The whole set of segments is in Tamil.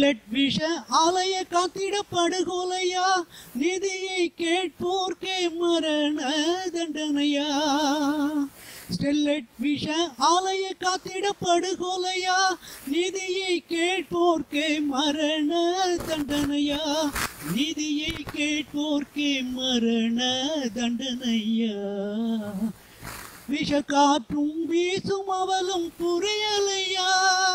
ஸ்டெர்லைட் விஷ ஆலய காத்திட படுகொலையா நிதியை கேட்போர்க்கே மரண தண்டனையா ஸ்டெர்லைட் விஷ ஆலய காத்திட படுகொலையா நிதியை கேட்போர்க்கே மரண தண்டனையா நிதியை கேட்போர்க்கே மரண தண்டனையா விஷ காற்றும் வீசும் அவளும் புரியலையா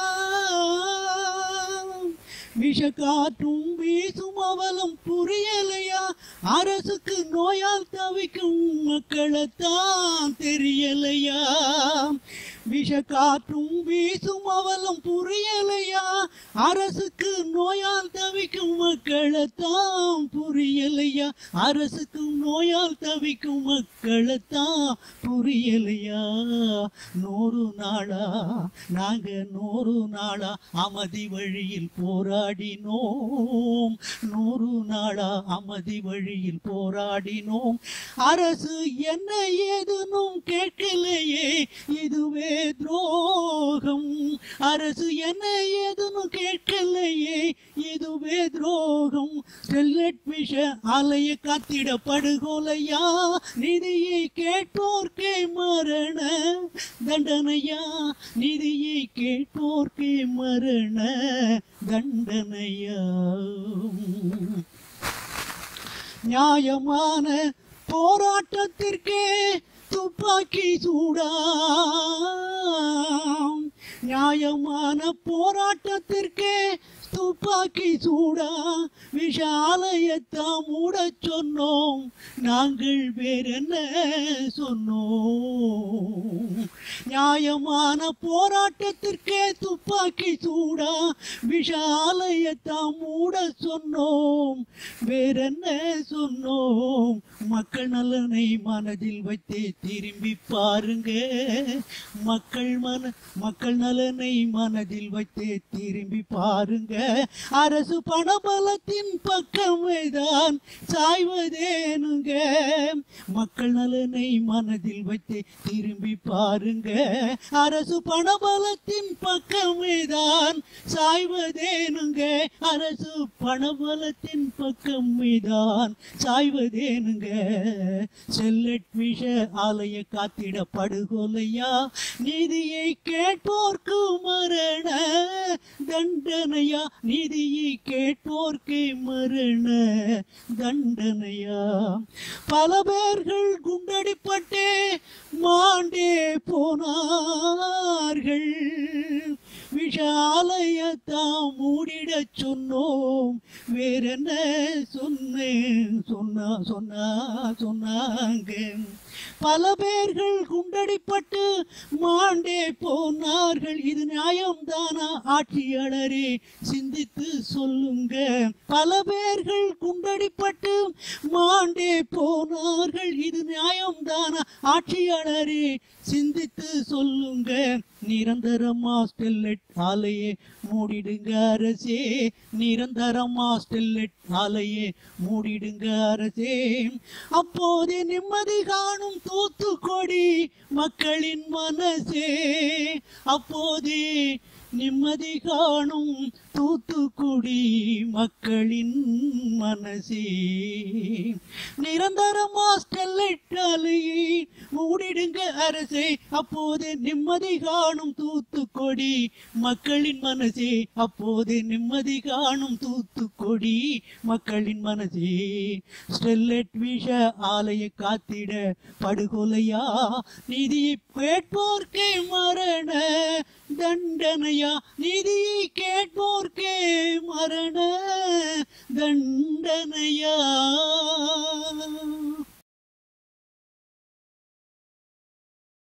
விஷ காற்றும் வீசும் அவளும் புரியலையா அரசுக்கு நோயால் தவிக்கும் மக்களைத்தான் தெரியலையா விஷ காற்றும் வீசும் அவளும் புரியலையா அரசுக்கு நோயால் தவிக்கும் மக்களைத்தான் புரியலையா அரசுக்கு நோயால் தவிக்கும் மக்களைத்தான் புரியலையா நூறு நாளா நாங்க நூறு நாளா அமைதி வழியில் போராடினோம் நூறு நாளா அமைதி வழியில் போராடினோம் அரசு என்ன ஏதுனும் கேட்கலையே இதுவே துரோகம் அரசு என்ன ஏதுனும் கேட்கலையே இதுவே துரோகம் ஸ்டெர்லைட் விஷ ஆலய காத்திட படுகொலையா நிதியை கேட்போர்க்கே மரண தண்டனையா நிதியை கேட்போர்க்கே மரண தண்டனையா நியாயமான போராட்டத்திற்கே துப்பாக்கி சூடா நியாயமான போராட்டத்திற்கே துப்பாக்கி சூடா விஷாலயத்தான் மூட சொன்னோம் நாங்கள் வேறென்ன சொன்னோம் நியாயமான போராட்டத்திற்கே துப்பாக்கி சூடா விஷாலயத்தான் மூட சொன்னோம் வேறென்ன சொன்னோம் மக்கள் நலனை மனதில் வைத்தே திரும்பி பாருங்க மக்கள் மன மக்கள் நலனை மனதில் வைத்தே திரும்பி பாருங்க அரசு பணபலத்தின் பக்கமே தான் சாய்வதேனுங்க மக்கள் நலனை மனதில் வைத்தே திரும்பி பாருங்க அரசு பணபலத்தின் பக்கமே தான் சாய்வதேனுங்க அரசு பணபலத்தின் பக்கமே தான் சாய்வதேனுங்க செல்லட் விஷ ஆலய காத்திட படுகொலையா நீதியை கேட்போர்க்கு மரண தண்டனையா நீதியை கேட்போர்க்கு மரண தண்டனையா பல பேர்கள் குண்டடிப்பட்டே மாண்டே போனார்கள் விஷாலயத்தாம் மூடிடச் சொன்னோம் வேறென்ன சொன்னேன் சொன்னா சொன்னா சொன்னாங்க பல பேர்கள் குண்டடிப்பட்டு மாண்டே போனார்கள் இது நியாயம்தானா ஆட்சியாளரே சிந்தித்து சொல்லுங்க பல பேர்கள் குண்டடிப்பட்டு மாண்டே போனார்கள் இது நியாயம்தானா ஆட்சியாளரே சிந்தித்து சொல்லுங்க நிரந்தரமா ஸ்டெர்லைட் ஆலையே மூடிடுங்க அரசே நிரந்தரமா ஸ்டெர்லைட் ஆலையே மூடிடுங்க அரசே அப்போதே நிம்மதி காணும் தூத்துக்கொடி மக்களின் மனசே அப்போதே நிம்மதி காணும் தூத்துக்குடி மக்களின் மனசே நிரந்தரமா ஸ்டெர்லைட் ஆலையை மூடிடுங்க அரசே அப்போது நிம்மதி காணும் தூத்துக்கொடி மக்களின் மனசே அப்போது நிம்மதி காணும் தூத்துக்கொடி மக்களின் மனசே ஸ்டெர்லைட் விஷ ஆலய காத்திட படுகொலையா நீதியை கேட்போர்க்கே மரண தண்டனையா நீதியை கேட்போர்